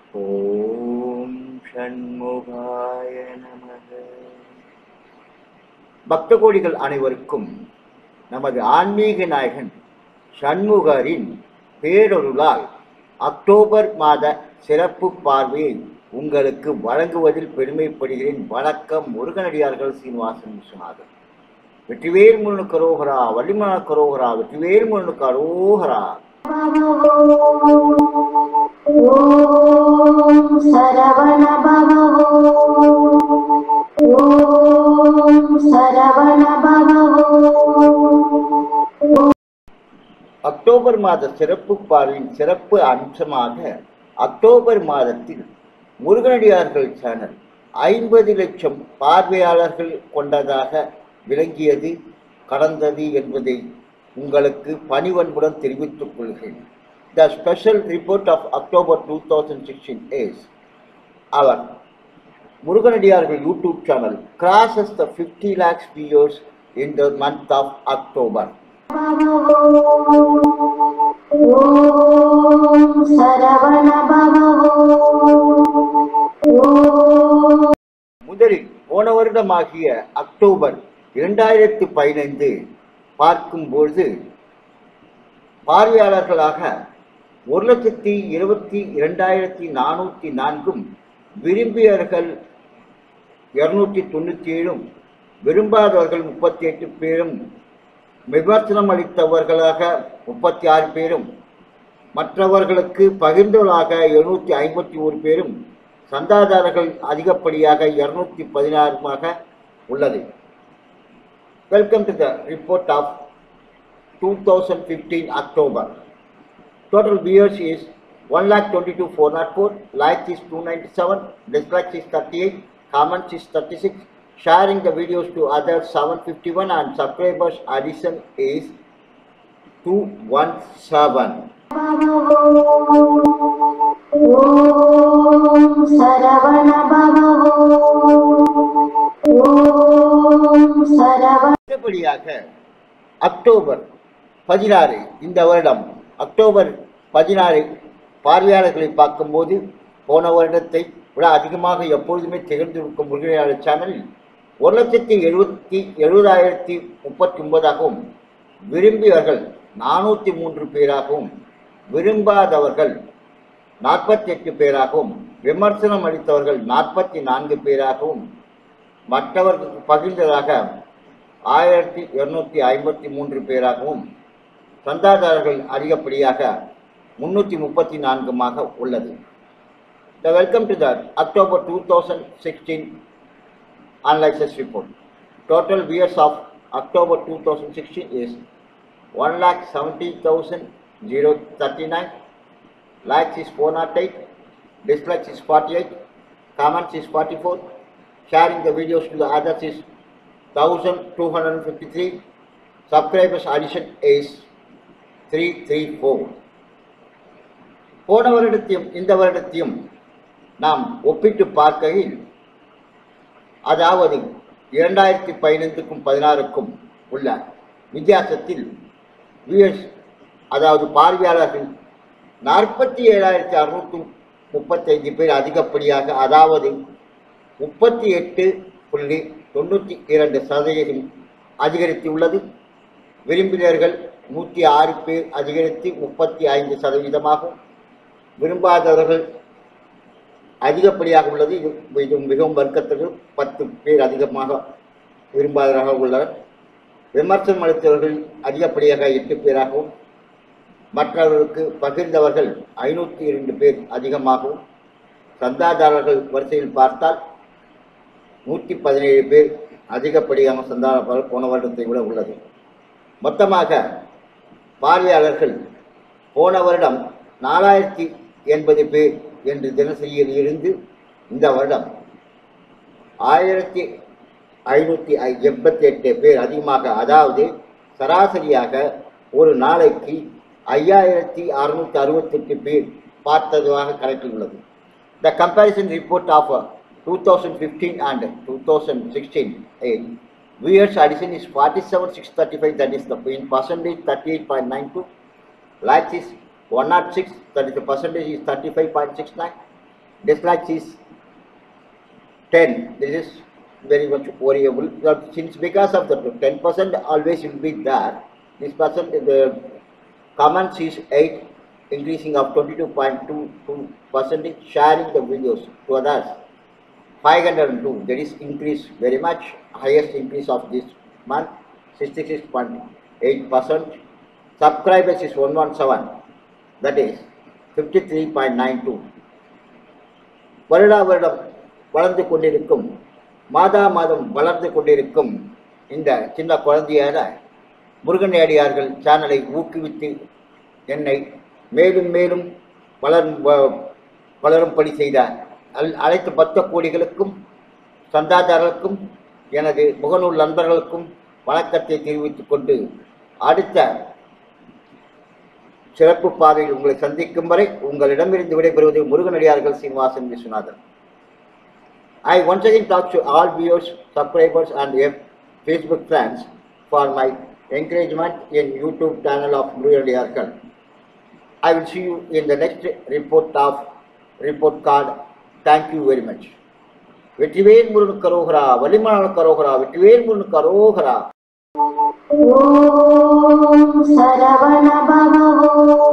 ஓம் ஷண்முகாய நமக பக்த கோடிகள் அனைவருக்கும் நமது ஆன்மீக நாயகன் ஷண்முகரின் பேரொருளால் அக்டோபர் மாத சிறப்பு பார்வையை உங்களுக்கு வழங்குவதில் பெருமைப்படுகிறேன் வணக்கம் முருகனடியார்கள் சீனிவாசன் விஸ்வநாதன் வெற்றிவேல் முருகனுக்கு கரோகரா வள்ளிமன கரோகரா வெற்றிவேல் முருகனுக்கு அரோகரா ஓம் சரவண பவ ஓம் சரவண பவ அக்டோபர் மாத சிறப்பு பார்வையின் சிறப்பு அம்சமாக அக்டோபர் மாதத்தில் முருகனடியார்கள் சேனல் ஐம்பது லட்சம் பார்வையாளர்கள் கொண்டதாக விளங்கியது கடந்தது என்பதை உங்களுக்கு பணிவன்புடன் தெரிவித்துக் கொள்கிறேன் the special report of October two thousand sixteen is our முருகனடியார்கள் YouTube channel crosses the 50 lakhs viewers in the month of October. ஓம் சரவண பவ ஓம் முதலில் போன வருடமாகிய அக்டோபர் இரண்டாயிரத்தி பதினைந்து பார்க்கும்பொழுது பார்வையாளர்களாக ஒரு லட்சத்தி இருபத்தி இரண்டாயிரத்தி நானூற்றி நான்கும் விரும்பியவர்கள் இருநூற்றி தொண்ணூற்றி ஏழும் விரும்பாதவர்கள் முப்பத்தி எட்டு பேரும் விமர்சனம் அளித்தவர்களாக முப்பத்தி ஆறு பேரும் மற்றவர்களுக்கு பகிர்ந்தவர்களாக எழுநூற்றி ஐம்பத்தி ஒரு பேரும் சந்தாதாரர்கள் அதிகப்படியாக இருநூத்தி பதினாறுமாக உள்ளது welcome to the report of two thousand fifteen October total viewers is one lakh twenty two four nought four likes is two ninety seven dislikes is thirty eight comments is 36 sharing the videos to others 751 and subscribers addition is 217 ஓம் சரவண பவ ஓம் சரவண அடுத்தபடியாக October பதினாறு இந்த வருடம் October பதினாறு பார்வையாளர்களை பார்க்கும்போது போன வருடத்தை விட அதிகமாக எப்பொழுதுமே திகழ்ந்திருக்கும் முருகையாளர் சேனலில் ஒரு லட்சத்தி எழுபத்தி எழுபதாயிரத்தி முப்பத்தி ஒன்பதாகவும் விரும்பியவர்கள் நானூற்றி மூன்று பேராகவும் விரும்பாதவர்கள் நாற்பத்தி எட்டு பேராகவும் விமர்சனம் அளித்தவர்கள் நாற்பத்தி நான்கு பேராகவும் மற்றவர்களுக்கு பகிர்ந்ததாக ஆயிரத்தி இருநூத்தி ஐம்பத்தி மூன்று பேராகவும் சந்தாதாரர்கள் அதிகப்படியாக முன்னூற்றி முப்பத்தி நான்குமாக உள்ளது The welcome to the October 2016 analysis report. Total viewers of October 2016 is 1,70,039. Likes is 408. Dislikes is 48. Comments is 44. Sharing the videos to the others is 1,253. Subscribers addition is 334. போன வருடத்தையும் இந்த வருடத்தையும் நாம் ஒப்பிட்டு பார்க்கையில் அதாவது இரண்டாயிரத்தி பதினைந்துக்கும் பதினாறுக்கும் உள்ள வித்தியாசத்தில் வியூஸ் அதாவது பார்வையாளர்கள் நாற்பத்தி ஏழாயிரத்தி அறுநூத்தி முப்பத்தைந்து பேர் அதிகப்படியாக அதாவது முப்பத்தி எட்டு புள்ளி தொண்ணூற்றி இரண்டு சதவீதம் அதிகரித்துள்ளது விரும்பினர்கள் நூற்றி ஆறு பேர் அதிகரித்து முப்பத்தி ஐந்து சதவீதமாகும் விரும்பாதவர்கள் அதிகப்படியாக உள்ளது இது இது மிகவும் வர்க்கத்துக்கு பத்து பேர் அதிகமாக விரும்பாதவராக உள்ளனர் விமர்சனம் அளித்தவர்கள் அதிகப்படியாக எட்டு பேராகவும் மற்றவர்களுக்கு பகிர்ந்தவர்கள் ஐநூற்றி இரண்டு பேர் அதிகமாகவும் சந்தாதாரர்கள் வரிசையில் பார்த்தால் நூற்றி பதினேழு பேர் அதிகப்படியாக சந்தாதாரர்கள் போன வருடத்தை விட உள்ளது மொத்தமாக பார்வையாளர்கள் போன வருடம் நாலாயிரத்தி எண்பது பேர் என்று தினசரியில் இருந்து இந்த வருடம் ஆயிரத்தி ஐநூற்றி எண்பத்தி எட்டு பேர் அதிகமாக அதாவது சராசரியாக ஒரு நாளைக்கு ஐயாயிரத்தி அறுநூற்றி அறுபத்தெட்டு பேர் பார்த்ததாக கணக்கில் உள்ளது the comparison report of two thousand fifteen and two thousand sixteen viewers addition is 47,635 that is the in percentage 38.92 likes is 106 that is the percentage is 35.69 dislikes is 10. This is very much worryable but since because of the 10% always will be there. This percent the comments is 8 increasing of 22.22 percent sharing the videos to others 502 that is increase very much highest increase of this month 66.8 percent subscribers is 117 that is 53.92 வருடா வருடம் வளர்ந்து கொண்டிருக்கும் மாதா மாதம் வளர்ந்து கொண்டிருக்கும் இந்த சின்ன குழந்தையான முருகனடியார்கள் சேனலை ஊக்குவித்து என்னை மேலும் மேலும் வளரும் வ- வளரும்படி செய்த அல் அனைத்து பக்த கோடிகளுக்கும் சந்தாதாரர்களுக்கும் எனது முகநூல் நண்பர்களுக்கும் வணக்கத்தை தெரிவித்துக் கொண்டு அடுத்த சிறப்பு பாதையில் உங்களை சந்திக்கும் வரை உங்களிடமிருந்து விடைபெறுவது முருகனடியார்கள் Srinivasan Viswanathan I once again talk to all viewers, subscribers and F- Facebook friends for my encouragement in YouTube channel of Muruganadiyaர்கள். I will see you in the next report of report card. Thank you very much. Vetrivel Murugan கரோகரா வலிமான கரோகரா Vetrivel Murugan கரோகரா ॐ सरवण भव ॐ